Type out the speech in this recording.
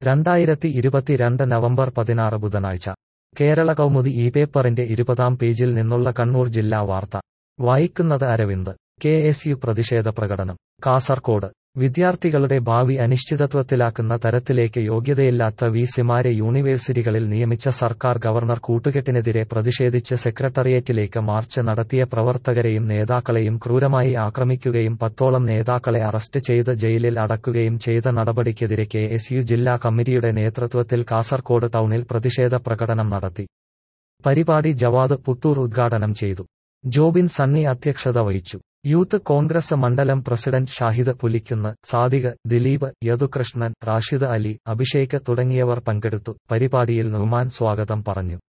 രണ്ടായിരത്തി ഇരുപത്തിരണ്ട് നവംബർ പതിനാറ് ബുധനാഴ്ച കേരള കൗമുദി ഈ പേപ്പറിന്റെ ഇരുപതാം പേജിൽ നിന്നുള്ള കണ്ണൂർ ജില്ലാ വാർത്ത വായിക്കുന്നത് അരവിന്ദ് കെ എസ് യു പ്രതിഷേധ പ്രകടനം കാസർകോട് വിദ്യാർത്ഥികളുടെ ഭാവി അനിശ്ചിതത്വത്തിലാക്കുന്ന തരത്തിലേക്ക് യോഗ്യതയില്ലാത്ത വി സിമാരെ യൂണിവേഴ്സിറ്റികളിൽ നിയമിച്ച സർക്കാർ ഗവർണർ കൂട്ടുകെട്ടിനെതിരെ പ്രതിഷേധിച്ച് സെക്രട്ടേറിയറ്റിലേക്ക് മാർച്ച് നടത്തിയ പ്രവർത്തകരെയും നേതാക്കളെയും ക്രൂരമായി ആക്രമിക്കുകയും പത്തോളം നേതാക്കളെ അറസ്റ്റ് ചെയ്ത് ജയിലിൽ അടക്കുകയും ചെയ്ത നടപടിക്കെതിരെ കെ എസ് യു ജില്ലാ കമ്മിറ്റിയുടെ നേതൃത്വത്തിൽ കാസർകോട് ടൗണിൽ പ്രതിഷേധ പ്രകടനം നടത്തി പരിപാടി ജവാദ് പുത്തൂർ ഉദ്ഘാടനം ചെയ്തു ജോബിൻ സണ്ണി അധ്യക്ഷത വഹിച്ചു യൂത്ത് കോൺഗ്രസ് മണ്ഡലം പ്രസിഡന്റ് ഷാഹിദ് പുലിക്കുന്ന് സാദിഖ് ദിലീപ് യദുകൃഷ്ണൻ റാഷിദ് അലി അഭിഷേക് തുടങ്ങിയവർ പങ്കെടുത്തു പരിപാടിയിൽ നുമാൻ സ്വാഗതം പറഞ്ഞു